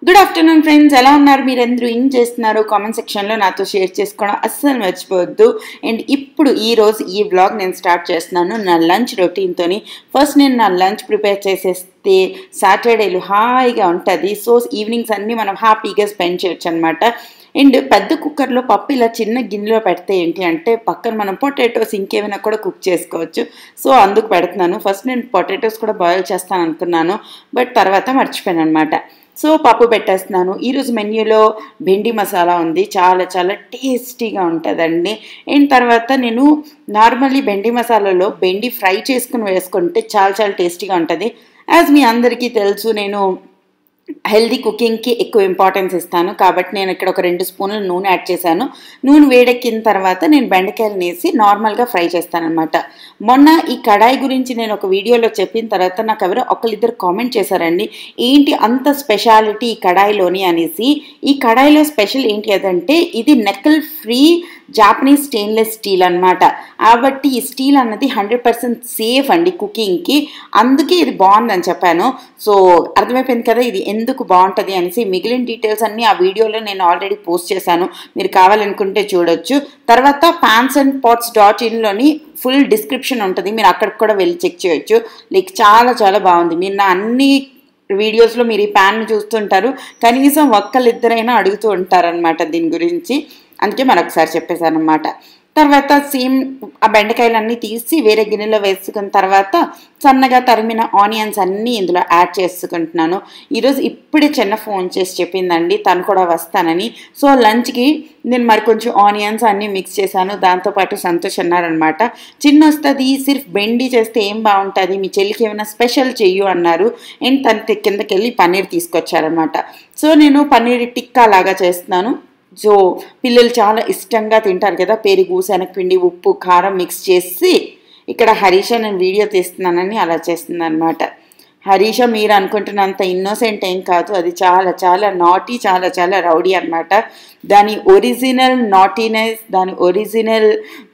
good afternoon friends ఎలా ఉన్నారు మీరు అందరూ ఏం చేస్తున్నారు కామెంట్ సెక్షన్లో నాతో షేర్ చేసుకోవడం అస్సలు మర్చిపోవద్దు అండ్ ఇప్పుడు ఈ రోజు ఈ వ్లాగ్ నేను స్టార్ట్ చేస్తున్నాను నా లంచ్ రొటీన్తోని ఫస్ట్ నేను నా లంచ్ ప్రిపేర్ చేసేస్తే సాటర్డేలు హాయిగా ఉంటుంది సో ఈవినింగ్స్ అన్నీ మనం హ్యాపీగా స్పెండ్ చేయొచ్చు అనమాట అండ్ పెద్ద కుక్కర్లో పప్పు ఇలా చిన్న గిన్నెలో పెడితే ఏంటి అంటే పక్కన మనం పొటాటోస్ ఇంకేమైనా కూడా కుక్ చేసుకోవచ్చు సో అందుకు పెడుతున్నాను ఫస్ట్ నేను పొటాటోస్ కూడా బాయిల్ చేస్తాను అనుకున్నాను బట్ తర్వాత మర్చిపోయాను అనమాట సో పప్పు పెట్టేస్తున్నాను ఈరోజు మెన్యూలో బెండి మసాలా ఉంది చాలా చాలా టేస్టీగా ఉంటుందండి అండ్ తర్వాత నేను నార్మల్లీ బెండి మసాలాలో బెండి ఫ్రై చేసుకుని వేసుకుంటే చాలా చాలా టేస్టీగా ఉంటుంది యాజ్ మీ అందరికీ తెలుసు నేను హెల్దీ కుకింగ్కి ఎక్కువ ఇంపార్టెన్స్ ఇస్తాను కాబట్టి నేను ఇక్కడ ఒక రెండు స్పూన్లు నూనె యాడ్ చేశాను నూనె వేడెక్కిన తర్వాత నేను బెండకాయలు వేసి నార్మల్గా ఫ్రై చేస్తాను అనమాట మొన్న ఈ కడాయి గురించి నేను ఒక వీడియోలో చెప్పిన తర్వాత నాకు ఎవరో ఒకరిద్దరు కామెంట్ చేశారండి ఏంటి అంత స్పెషాలిటీ ఈ కడాయిలోని అనేసి ఈ కడాయిలో స్పెషల్ ఏంటి అదంటే ఇది nickel free Japanese stainless steel అనమాట కాబట్టి ఈ స్టీల్ అన్నది హండ్రెడ్ పర్సెంట్ సేఫ్ అండి కుకింగ్కి అందుకే ఇది బాగుందని చెప్పాను సో అర్థమైపోయింది కదా ఇది ఎందుకు బాగుంటుంది అనేసి మిగిలిన డీటెయిల్స్ అన్నీ ఆ వీడియోలో నేను ఆల్రెడీ పోస్ట్ చేశాను మీరు కావాలనుకుంటే చూడొచ్చు తర్వాత పాన్స్ అండ్ పాట్స్ డాట్ ఇన్లోని ఫుల్ డిస్క్రిప్షన్ ఉంటుంది మీరు అక్కడికి కూడా వెళ్ళి చెక్ చేయొచ్చు లైక్ చాలా చాలా బాగుంది మీరు నా అన్ని వీడియోస్లో మీరు ఈ ప్యాన్ చూస్తుంటారు కనీసం ఒక్కళ్ళిద్దరైనా అడుగుతూ ఉంటారనమాట దీని గురించి అందుకే మరొకసారి చెప్పేశాను అనమాట తర్వాత సేమ్ ఆ బెండకాయలన్నీ తీసి వేరే గిన్నెలో వేసుకున్న తర్వాత సన్నగా తరిమిన ఆనియన్స్ అన్నీ ఇందులో యాడ్ చేసుకుంటున్నాను ఈరోజు ఇప్పుడే చిన్న ఫోన్ చేసి చెప్పిందండి తను కూడా వస్తానని సో లంచ్కి నేను మరి కొంచెం ఆనియన్స్ అన్నీ మిక్స్ చేశాను దాంతోపాటు సంతోష్ అన్నారనమాట చిన్న వస్తుంది సిర్ఫ్ బెండి చేస్తే ఏం బాగుంటుంది మీ చెల్లికి ఏమైనా స్పెషల్ చెయ్యు అన్నారు అండ్ తన కిందకి వెళ్ళి పన్నీర్ తీసుకొచ్చారనమాట సో నేను పన్నీర్ టిక్కా లాగా చేస్తున్నాను సో పిల్లలు చాలా ఇష్టంగా తింటారు కదా పెరుగు శనగపిండి ఉప్పు కారం మిక్స్ చేసి ఇక్కడ హరీష నేను వీడియో తీస్తున్నానని అలా చేస్తుంది అనమాట హరీష మీరు అనుకుంటున్నంత ఇన్నోసెంట్ ఏం కాదు అది చాలా చాలా నాటీ చాలా చాలా రౌడీ అనమాట దాని ఒరిజినల్ నాటీనెస్ దాని ఒరిజినల్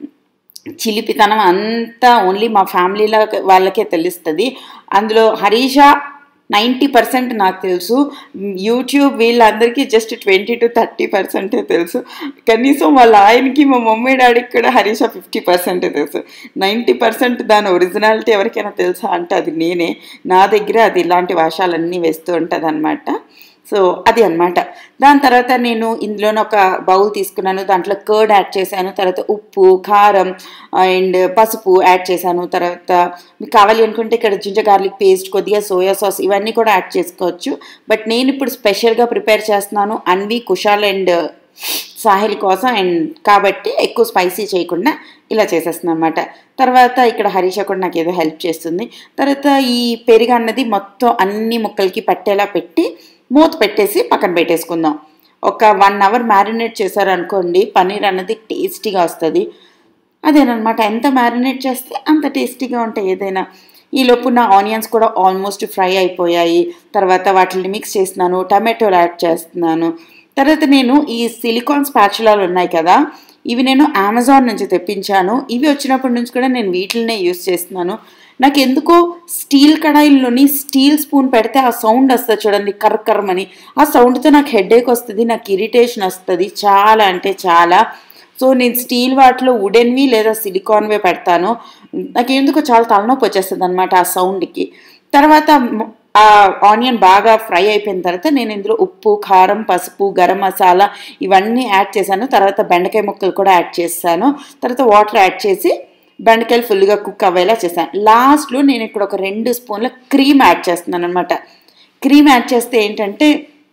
చిలిపితనం అంతా ఓన్లీ మా ఫ్యామిలీలో వాళ్ళకే తెలుస్తుంది అందులో హరీష నైంటీ పర్సెంట్ నాకు తెలుసు యూట్యూబ్ వీళ్ళందరికీ జస్ట్ ట్వంటీ టు థర్టీ పర్సెంటే తెలుసు కనీసం వాళ్ళ ఆయనకి మా మమ్మీ డాడీకి కూడా హరీష ఫిఫ్టీ పర్సెంటే తెలుసు నైంటీ పర్సెంట్ దాని ఒరిజినాలిటీ ఎవరికైనా తెలుసా అంటే అది నేనే నా దగ్గర అది ఇలాంటి వేషాలన్నీ వేస్తూ ఉంటుంది అనమాట సో అది అనమాట దాని తర్వాత నేను ఇందులోనే ఒక బౌల్ తీసుకున్నాను దాంట్లో కర్డ్ యాడ్ చేశాను తర్వాత ఉప్పు కారం అండ్ పసుపు యాడ్ చేశాను తర్వాత మీకు కావాలి అనుకుంటే ఇక్కడ జింజర్ గార్లిక్ పేస్ట్ కొద్దిగా సోయా సాస్ ఇవన్నీ కూడా యాడ్ చేసుకోవచ్చు బట్ నేను ఇప్పుడు స్పెషల్గా ప్రిపేర్ చేస్తున్నాను అన్వి కుషాల్ అండ్ సాహిల్ కోసం అండ్ కాబట్టి ఎక్కువ స్పైసీ చేయకుండా ఇలా చేసేస్తున్నాను అనమాట తర్వాత ఇక్కడ హరీష కూడా నాకు ఏదో హెల్ప్ చేస్తుంది తర్వాత ఈ పెరుగు అన్నది మొత్తం అన్ని ముక్కలకి పట్టేలా పెట్టి మూత పెట్టేసి పక్కన పెట్టేసుకుందాం ఒక వన్ అవర్ మ్యారినేట్ చేశారనుకోండి పన్నీర్ అన్నది టేస్టీగా వస్తుంది అదేనమాట ఎంత మ్యారినేట్ చేస్తే అంత టేస్టీగా ఉంటాయి ఏదైనా ఈలోపు నా ఆనియన్స్ కూడా ఆల్మోస్ట్ ఫ్రై అయిపోయాయి తర్వాత వాటిని మిక్స్ చేస్తున్నాను టమాటోలు యాడ్ చేస్తున్నాను తర్వాత నేను ఈ సిలికాన్ స్పాచులాలు ఉన్నాయి కదా ఇవి నేను అమెజాన్ నుంచి తెప్పించాను ఇవి వచ్చినప్పటి నుంచి కూడా నేను వీటినే యూస్ చేస్తున్నాను నాకు ఎందుకో స్టీల్ కడాయిల్లోని స్టీల్ స్పూన్ పెడితే ఆ సౌండ్ వస్తుంది చూడండి కర్కర్మని ఆ సౌండ్తో నాకు హెడేక్ వస్తుంది నాకు ఇరిటేషన్ వస్తుంది చాలా అంటే చాలా సో నేను స్టీల్ వాటిలో వుడెన్వి లేదా సిలికాన్వే పెడతాను నాకు ఎందుకో చాలా తలనొప్పి వచ్చేస్తుంది అనమాట ఆ సౌండ్కి తర్వాత ఆ ఆనియన్ బాగా ఫ్రై అయిపోయిన తర్వాత నేను ఇందులో ఉప్పు కారం పసుపు గరం మసాలా ఇవన్నీ యాడ్ చేశాను తర్వాత బెండకాయ ముక్కలు కూడా యాడ్ చేశాను తర్వాత వాటర్ యాడ్ చేసి బెండకాయలు ఫుల్గా కుక్ అవ్వేలా చేశాను లాస్ట్లో నేను ఇక్కడ ఒక రెండు స్పూన్ల క్రీమ్ యాడ్ చేస్తున్నాను అనమాట క్రీమ్ యాడ్ చేస్తే ఏంటంటే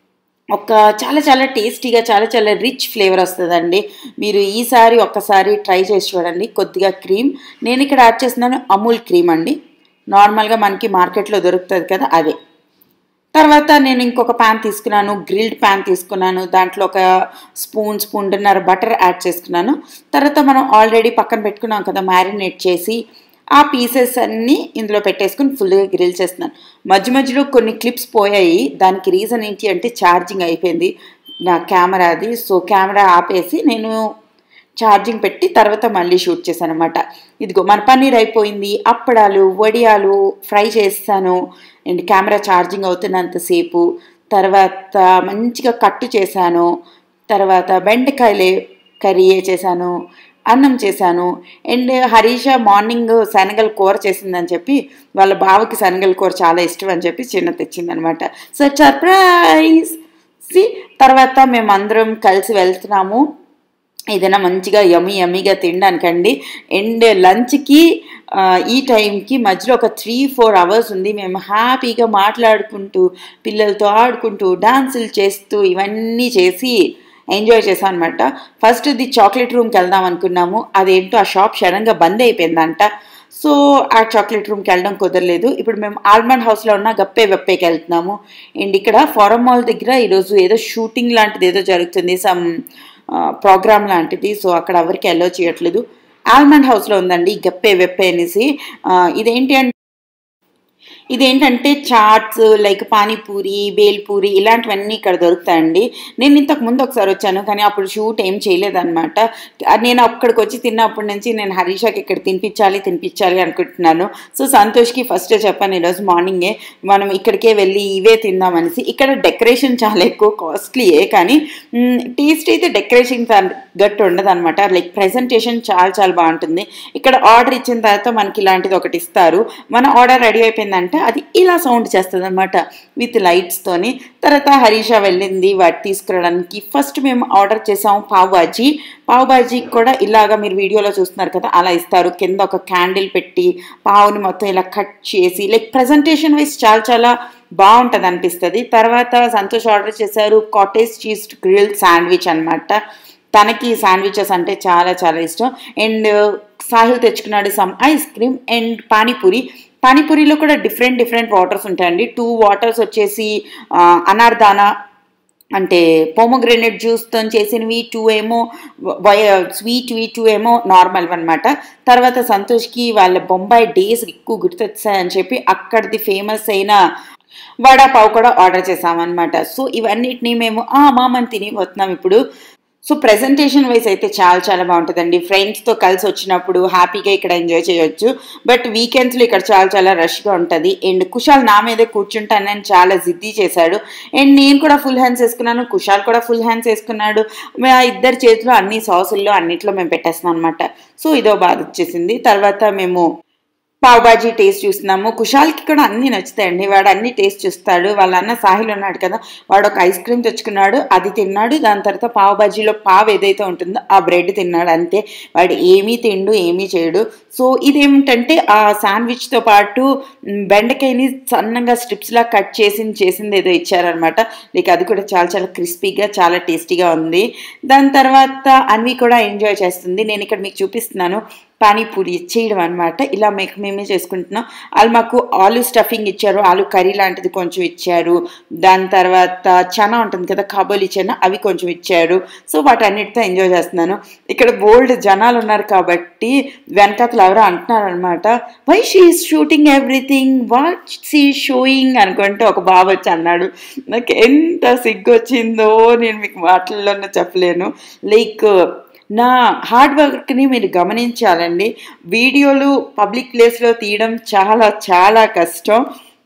ఒక చాలా చాలా టేస్టీగా చాలా చాలా రిచ్ ఫ్లేవర్ వస్తుందండి మీరు ఈసారి ఒక్కసారి ట్రై చేసి చూడండి కొద్దిగా క్రీమ్ నేను ఇక్కడ యాడ్ చేస్తున్నాను అమూల్ క్రీమ్ అండి నార్మల్గా మనకి మార్కెట్లో దొరుకుతుంది కదా అదే తర్వాత నేను ఇంకొక ప్యాన్ తీసుకున్నాను గ్రిల్డ్ ప్యాన్ తీసుకున్నాను దాంట్లో ఒక స్పూన్ స్పూన్నర బటర్ యాడ్ చేసుకున్నాను తర్వాత మనం ఆల్రెడీ పక్కన పెట్టుకున్నాం కదా మ్యారినేట్ చేసి ఆ పీసెస్ అన్నీ ఇందులో పెట్టేసుకుని ఫుల్గా గ్రిల్ చేస్తున్నాను మధ్య మధ్యలో కొన్ని క్లిప్స్ పోయాయి దానికి రీజన్ ఏంటి అంటే ఛార్జింగ్ అయిపోయింది నా కెమెరాది సో కెమెరా ఆపేసి నేను ఛార్జింగ్ పెట్టి తర్వాత మళ్ళీ షూట్ చేశాను అనమాట ఇదిగో మన పన్నీర్ అయిపోయింది అప్పడాలు వడియాలు ఫ్రై చేస్తాను అండ్ కెమెరా ఛార్జింగ్ అవుతున్నంతసేపు తర్వాత మంచిగా కట్టు చేశాను తర్వాత బెండకాయలే కర్రీ చేశాను అన్నం చేశాను అండ్ హరీష మార్నింగ్ శనగల కూర చేసిందని చెప్పి వాళ్ళ బావకి శనగల కూర చాలా ఇష్టం అని చెప్పి చిన్న తెచ్చిందనమాట సో సర్ప్రైజ్ సి తర్వాత మేమందరం కలిసి వెళ్తున్నాము ఏదైనా మంచిగా యమ్మి యమ్మిగా తినడానికండి అండ్ లంచ్కి ఈ టైంకి మధ్యలో ఒక త్రీ ఫోర్ అవర్స్ ఉంది మేము హ్యాపీగా మాట్లాడుకుంటూ పిల్లలతో ఆడుకుంటూ డాన్సులు చేస్తూ ఇవన్నీ చేసి ఎంజాయ్ చేసాం అనమాట ఫస్ట్ ది చాక్లెట్ రూమ్కి వెళ్దాం అనుకున్నాము అదేంటో ఆ షాప్ సడన్గా బంద్ అయిపోయిందంట సో ఆ చాక్లెట్ రూమ్కి వెళ్ళడం కుదరలేదు ఇప్పుడు మేము ఆల్మండ్ హౌస్లో ఉన్న గప్పే వెప్పేకి వెళ్తున్నాము అండ్ ఇక్కడ ఫారం మాల్ దగ్గర ఈరోజు ఏదో షూటింగ్ లాంటిది ఏదో జరుగుతుంది సమ్ ప్రోగ్రామ్ లాంటిది సో అక్కడ ఎవరికి ఎల్లో చేయట్లేదు ఆల్మండ్ హౌస్లో ఉందండి గప్పే వెప్పే అనేసి ఇదేంటి అంటే ఇదేంటంటే చాట్స్ లైక్ పానీపూరి బేల్పూరి ఇలాంటివన్నీ ఇక్కడ దొరుకుతాయండి నేను ఇంతకు ముందు ఒకసారి వచ్చాను కానీ అప్పుడు షూట్ ఏం చేయలేదన్నమాట నేను అక్కడికి వచ్చి తిన్నప్పటి నుంచి నేను హరీషాకి ఇక్కడ తినిపించాలి తినిపించాలి అనుకుంటున్నాను సో సంతోష్కి ఫస్ట్ చెప్పాను ఈరోజు మార్నింగే మనం ఇక్కడికే వెళ్ళి ఇవే తిందామనేసి ఇక్కడ డెకరేషన్ చాలా ఎక్కువ కాస్ట్లీయే కానీ టేస్ట్ అయితే డెకరేషన్ గట్టు ఉండదు అనమాట లైక్ ప్రెజెంటేషన్ చాలా చాలా బాగుంటుంది ఇక్కడ ఆర్డర్ ఇచ్చిన తర్వాత మనకి ఇలాంటిది ఒకటి ఇస్తారు మన ఆర్డర్ రెడీ అయిపోయిందంటే అది ఇలా సౌండ్ చేస్తుంది అనమాట విత్ లైట్స్తోని తర్వాత హరీష వెళ్ళింది వాటి తీసుకురావడానికి ఫస్ట్ మేము ఆర్డర్ చేసాము పావ్ బాజీ పావ్ బాజీకి కూడా ఇలాగా మీరు వీడియోలో చూస్తున్నారు కదా అలా ఇస్తారు కింద ఒక క్యాండిల్ పెట్టి పావుని మొత్తం ఇలా కట్ చేసి లైక్ ప్రజెంటేషన్ వైజ్ చాలా చాలా బాగుంటుంది అనిపిస్తుంది తర్వాత సంతోష్ ఆర్డర్ చేశారు కాటేజ్ చీజ్ గ్రిల్ శాండ్విచ్ అనమాట తనకి శాండ్విచెస్ అంటే చాలా చాలా ఇష్టం అండ్ సాహిల్ తెచ్చుకున్నాడు some ice cream and panipuri పానీపూరిలో కూడా డిఫరెంట్ డిఫరెంట్ వాటర్స్ ఉంటాయండి టూ వాటర్స్ వచ్చేసి అనార్దానా అంటే పోమోగ్రెనేట్ జ్యూస్తో చేసినవి టూ ఏమో స్వీట్వి టూ ఏమో నార్మల్ అనమాట తర్వాత సంతోష్కి వాళ్ళ బొంబాయి డేస్ ఎక్కువ గుర్తొచ్చాయని చెప్పి అక్కడిది ఫేమస్ అయిన వడాపావ్ కూడా ఆర్డర్ చేసామన్నమాట సో ఇవన్నిటిని మేము ఆ మామని తిని వస్తున్నాం ఇప్పుడు సో ప్రెజెంటేషన్ వైజ్ అయితే చాలా చాలా బాగుంటుందండి ఫ్రెండ్స్తో కలిసి వచ్చినప్పుడు హ్యాపీగా ఇక్కడ ఎంజాయ్ చేయొచ్చు బట్ వీకెండ్స్లో ఇక్కడ చాలా చాలా రష్గా ఉంటుంది అండ్ కుషాల్ నా మీదే కూర్చుంటానని చాలా జిద్ది చేశాడు అండ్ నేను కూడా ఫుల్ హ్యాండ్స్ వేసుకున్నాను కుషాల్ కూడా ఫుల్ హ్యాండ్స్ వేసుకున్నాడు మా ఇద్దరి చేతిలో అన్ని సాసుల్లో అన్నిట్లో మేము పెట్టేస్తున్నాం అనమాట సో ఇదో బాధ వచ్చేసింది తర్వాత మేము పావ్ బాజీ టేస్ట్ చూస్తున్నాము కుషాల్కి కూడా అన్నీ నచ్చుతాయండి వాడు అన్ని టేస్ట్ చూస్తాడు వాళ్ళ అన్న సాహిల్ ఉన్నాడు కదా వాడు ఒక ఐస్ క్రీమ్ తెచ్చుకున్నాడు అది తిన్నాడు దాని తర్వాత పావ్ బాజీలో పావ్ ఏదైతే ఉంటుందో ఆ బ్రెడ్ తిన్నాడు అంతే వాడు ఏమీ తిండు ఏమీ చేయడు సో ఇదేమిటంటే ఆ శాండ్విచ్తో పాటు బెండకాయని సన్నగా స్ట్రిప్స్లా కట్ చేసి చేసింది ఏదో ఇచ్చారనమాట లైక్ అది కూడా చాలా చాలా క్రిస్పీగా చాలా టేస్టీగా ఉంది దాని తర్వాత అన్వి కూడా ఎంజాయ్ చేస్తుంది నేను ఇక్కడ మీకు చూపిస్తున్నాను పానీపూరి చేయడం అనమాట ఇలా మీకు మేమే చేసుకుంటున్నాం వాళ్ళు మాకు ఆలు స్టఫింగ్ ఇచ్చారు ఆలు కర్రీ లాంటిది కొంచెం ఇచ్చారు దాని తర్వాత చనా ఉంటుంది కదా కాబోలి చనా అవి కొంచెం ఇచ్చారు సో వాటన్నిటితో ఎంజాయ్ చేస్తున్నాను ఇక్కడ బోల్డ్ జనాలు ఉన్నారు కాబట్టి వెనకాతలు ఎవరో అంటున్నారు అనమాట why she shooting everything what see showing అనుకుంటే ఒక బాబు వచ్చి అన్నాడు నాకు ఎంత సిగ్గు వచ్చిందో నేను మీకు మాటల్లోనే చెప్పలేను లైక్ నా హార్డ్ వర్క్ని మీరు గమనించాలండి వీడియోలు పబ్లిక్ ప్లేస్లో తీయడం చాలా చాలా కష్టం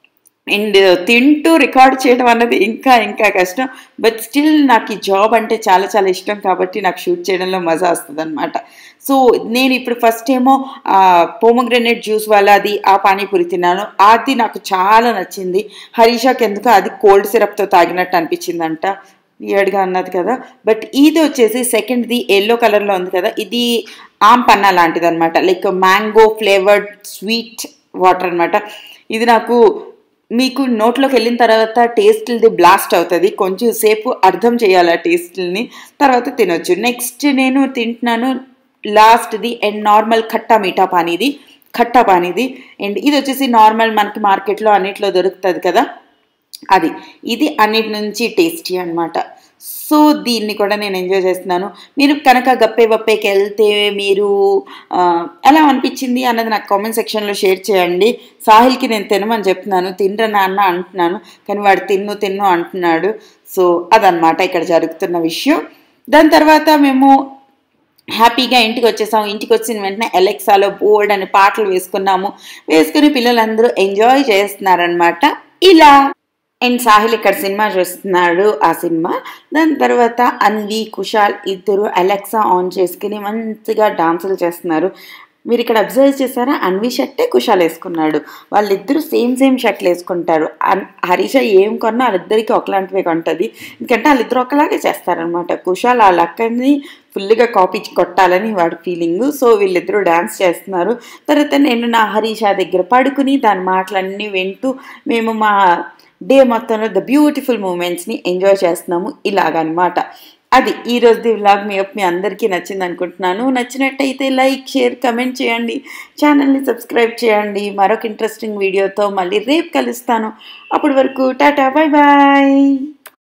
అండ్ తింటూ రికార్డ్ చేయడం అన్నది ఇంకా ఇంకా కష్టం బట్ స్టిల్ నాకు ఈ జాబ్ అంటే చాలా చాలా ఇష్టం కాబట్టి నాకు షూట్ చేయడంలో మజా వస్తుంది అనమాట సో నేను ఇప్పుడు ఫస్ట్ ఏమో పోమోగ్రెనేట్ జ్యూస్ వల్ల అది ఆ పానీపూరి తిన్నాను అది నాకు చాలా నచ్చింది హరీషాకి ఎందుకు అది కోల్డ్ సిరప్తో తాగినట్టు అనిపించిందంట వియర్డ్గా అన్నది కదా బట్ ఇది వచ్చేసి సెకండ్ది ఎల్లో కలర్లో ఉంది కదా ఇది ఆమ్ పన్నా లాంటిది అనమాట like mango flavoured sweet water అనమాట ఇది నాకు మీకు నోట్లోకి వెళ్ళిన తర్వాత టేస్ట్ది బ్లాస్ట్ అవుతుంది కొంచెం సేపు అర్థం చేయాలి ఆ టేస్ట్ని తర్వాత తినొచ్చు నెక్స్ట్ నేను తింటున్నాను లాస్ట్ది అండ్ నార్మల్ ఖట్టా మీఠా పానీది ఖట్టా పానీది అండ్ ఇది వచ్చేసి నార్మల్ మనకి మార్కెట్లో అన్నిట్లో దొరుకుతుంది కదా అది ఇది అన్నిటి నుంచి టేస్టీ అనమాట సో దీన్ని కూడా నేను ఎంజాయ్ చేస్తున్నాను మీరు కనుక గప్పే గప్పేకి వెళ్తే మీరు ఎలా అనిపించింది అన్నది నాకు కామెంట్ సెక్షన్లో షేర్ చేయండి సాహిల్కి నేను తినమని చెప్తున్నాను తినరా నాన్న అంటున్నాను కానీ వాడు తిన్ను తిన్ను అంటున్నాడు సో అదనమాట ఇక్కడ జరుగుతున్న విషయం దాని తర్వాత మేము హ్యాపీగా ఇంటికి వచ్చేసాము ఇంటికి వచ్చిన వెంటనే ఎలెక్సాలో బోర్డ్ అని పాటలు వేసుకున్నాము వేసుకుని పిల్లలందరూ ఎంజాయ్ చేస్తున్నారనమాట ఇలా అండ్ సాహిల్ ఇక్కడ సినిమా చూస్తున్నాడు ఆ సినిమా దాని తర్వాత అన్వి కుషాల్ ఇద్దరు అలెక్సా ఆన్ చేసుకుని మంచిగా డాన్సులు చేస్తున్నారు మీరు ఇక్కడ అబ్జర్వ్ చేశారా అన్వి షర్టే కుషాల్ వేసుకున్నాడు వాళ్ళిద్దరూ సేమ్ సేమ్ షర్ట్లు వేసుకుంటారు అన్- హరీష ఏం కొన్నా వాళ్ళిద్దరికి ఒకలాంటివే కొంటుంది ఎందుకంటే వాళ్ళిద్దరు ఒకలాగే చేస్తారనమాట కుషాల్ ఆ లక్కని ఫుల్గా కాపీ కొట్టాలని వాడి ఫీలింగ్ సో వీళ్ళిద్దరూ డాన్స్ చేస్తున్నారు తర్వాత నేను నా హరీష దగ్గర పడుకుని దాని మాటలన్నీ వింటూ మేము మా డే మొత్తంలో ద బ్యూటిఫుల్ మూమెంట్స్ని ఎంజాయ్ చేస్తున్నాము ఇలాగనమాట అది ఈ రోజు వ్లాగ్ మీ మీ అందరికీ నచ్చింది అనుకుంటున్నాను నచ్చినట్టయితే లైక్ షేర్ కమెంట్ చేయండి ఛానల్ని సబ్స్క్రైబ్ చేయండి మరొక ఇంట్రెస్టింగ్ వీడియోతో మళ్ళీ రేపు కలుస్తాను అప్పటి వరకు టాటా బాయ్ బాయ్